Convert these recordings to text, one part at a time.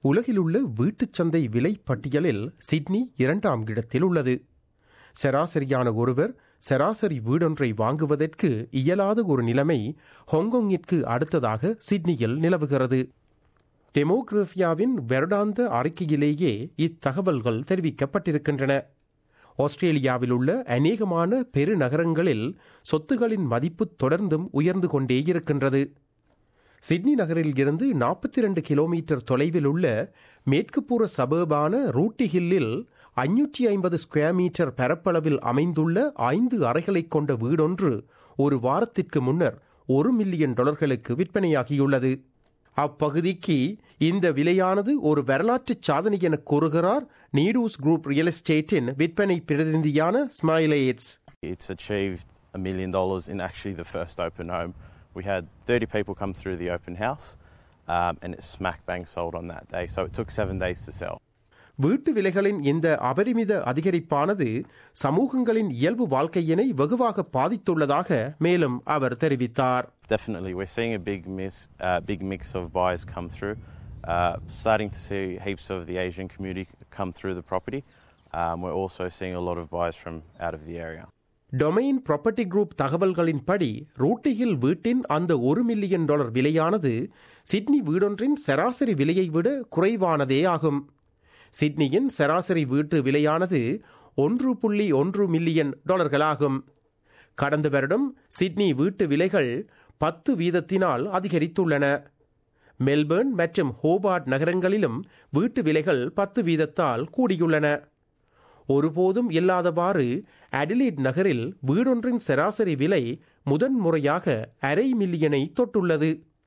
உலகிலுள்ள வீட்டுச் சந்தை விலை பட்டியலில் சிட்னி இரண்டாம் இடத்தில் உள்ளது சராசரியான ஒருவர் சராசரி வீடொன்றை வாங்குவதற்கு இயலாத ஒரு நிலைமை ஹாங்காங்கிற்கு அடுத்ததாக சிட்னியில் நிலவுகிறது டெமோகிராஃபியாவின் வருடாந்த அறிக்கையிலேயே இத்தகவல்கள் தெரிவிக்கப்பட்டிருக்கின்றன ஆஸ்திரேலியாவில் உள்ள அநேகமான பெருநகரங்களில் சொத்துகளின் மதிப்பு தொடர்ந்தும் உயர்ந்து கொண்டே இருக்கின்றது சிட்னி நகரில் இருந்து நாற்பத்தி ரெண்டு கிலோமீட்டர் தொலைவில் உள்ள மேற்குப்புற சபர்பான ரூட்டி ஹில்லில் ஐநூற்றி ஐம்பது ஸ்கொயர் மீட்டர் பரப்பளவில் அமைந்துள்ள ஐந்து அறைகளைக் கொண்ட வீடொன்று ஒரு வாரத்திற்கு முன்னர் ஒரு மில்லியன் டாலர்களுக்கு விற்பனையாகியுள்ளது அப்பகுதிக்கு இந்த விலையானது ஒரு வரலாற்று சாதனை என கூறுகிறார் நீடூஸ் குரூப் ரியல் எஸ்டேட்டின் விற்பனை பிரதிநிதியான ஸ்மைலேட்ஸ் It's achieved a million dollars in actually the first open home. We had 30 people come through the open house um, and it's smack bang sold on that day. So it took seven days to sell. வீட்டு விலைகளின் இந்த அபரிமித அதிகரிப்பானது சமூகங்களின் இயல்பு வாழ்க்கையினை வெகுவாக பாதித்துள்ளதாக மேலும் அவர் தெரிவித்தார் Definitely, we're seeing a big, miss, uh, big mix of buyers come through. Uh, starting to see heaps of the Asian community come through the property. Um, we're also seeing a lot of buyers from out of the area. Domain property group தகவல்களின்படி ரூட்டியில் வீட்டின் அந்த ஒரு million dollar விலையானது Sydney வீடொன்றின் சராசரி விலையை விட குறைவானதே ஆகும் சிட்னியின் சராசரி வீட்டு விலையானது ஒன்று புள்ளி ஒன்று மில்லியன் டாலர்களாகும் கடந்த வருடம் சிட்னி வீட்டு விலைகள் பத்து வீதத்தினால் அதிகரித்துள்ளன மெல்பர்ன் மற்றும் ஹோபார்ட் நகரங்களிலும் வீட்டு விலைகள் பத்து வீதத்தால் கூடியுள்ளன ஒருபோதும் இல்லாதவாறு அடிலீட் நகரில் வீடொன்றின் சராசரி விலை முதன்முறையாக அரை மில்லியனை தொட்டுள்ளது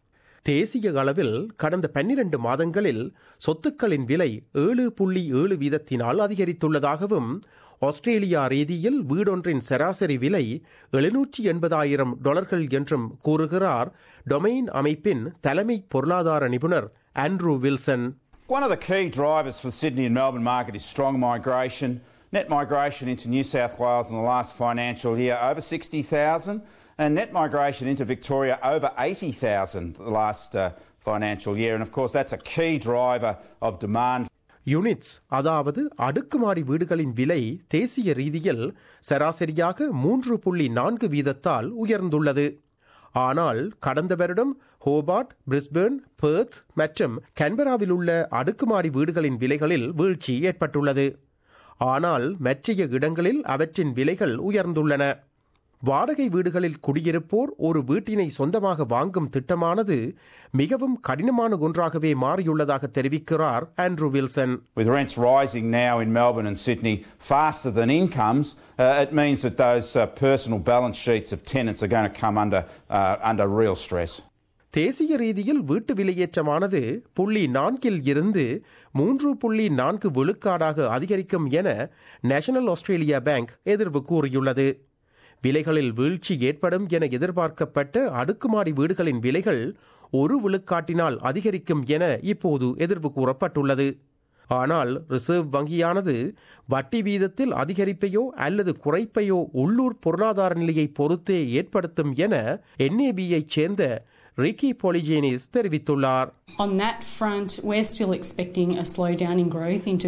தேசிய அளவில் கடந்த பன்னிரண்டு மாதங்களில் சொத்துக்களின் விலை ஏழு புள்ளி ஏழு வீதத்தினால் அதிகரித்துள்ளதாகவும் ஆஸ்திரேலியா ரீதியில் வீடொன்றின் சராசரி விலை எழுநூற்றி எண்பதாயிரம் டாலர்கள் என்றும் கூறுகிறார் டொமைன் அமைப்பின் தலைமை பொருளாதார நிபுணர் Andrew Wilson One of the key drivers for the Sydney and Melbourne market is strong migration. Net migration into New South Wales in the last financial year over 60,000, and net migration into Victoria over 80,000 the last uh, financial year. And of course, that's a key driver of demand. Units அதாவது அடுக்குமாடி வீடுகளின் விலை தேசிய ரீதியில் சராசரியாக மூன்று புள்ளி நான்கு வீதத்தால் உயர்ந்துள்ளது ஆனால் கடந்த வருடம் ஹோபார்ட் பிரிஸ்பேர்ன் பெர்த் மற்றும் கன்பராவில் உள்ள அடுக்குமாடி வீடுகளின் விலைகளில் வீழ்ச்சி ஏற்பட்டுள்ளது ஆனால் மற்றைய இடங்களில் அவற்றின் விலைகள் உயர்ந்துள்ளன வாடகை வீடுகளில் குடியிருப்போர் ஒரு வீட்டினை சொந்தமாக வாங்கும் திட்டமானது மிகவும் கடினமான ஒன்றாகவே மாறியுள்ளதாக தெரிவிக்கிறார் Andrew Wilson With rents rising now in Melbourne and Sydney faster than incomes, uh, it means that those uh, personal balance sheets of tenants are going to come under, uh, under real stress. தேசிய ரீதியில் வீட்டு விலையேற்றமானது புள்ளி நான்கில் இருந்து மூன்று புள்ளி நான்கு விழுக்காடாக அதிகரிக்கும் என நேஷனல் ஆஸ்திரேலியா பேங்க் எதிர்வு கூறியுள்ளது விலைகளில் வீழ்ச்சி ஏற்படும் என எதிர்பார்க்கப்பட்ட அடுக்குமாடி வீடுகளின் விலைகள் ஒரு விழுக்காட்டினால் அதிகரிக்கும் என இப்போது எதிர்வு கூறப்பட்டுள்ளது ஆனால் ரிசர்வ் வங்கியானது வட்டி வீதத்தில் அதிகரிப்பையோ அல்லது குறைப்பையோ உள்ளூர் பொருளாதார நிலையை பொறுத்தே ஏற்படுத்தும் என என்ஏபியைச் சேர்ந்த ரிக்கி பொலிஜேனிஸ் தெரிவித்துள்ளார் On that front, we're still expecting a slowdown in growth into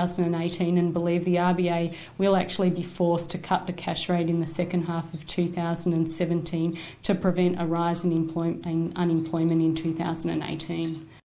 2018 and believe the RBA will actually be forced to cut the cash rate in the second half of 2017 to prevent a rise in, employ- in unemployment in 2018.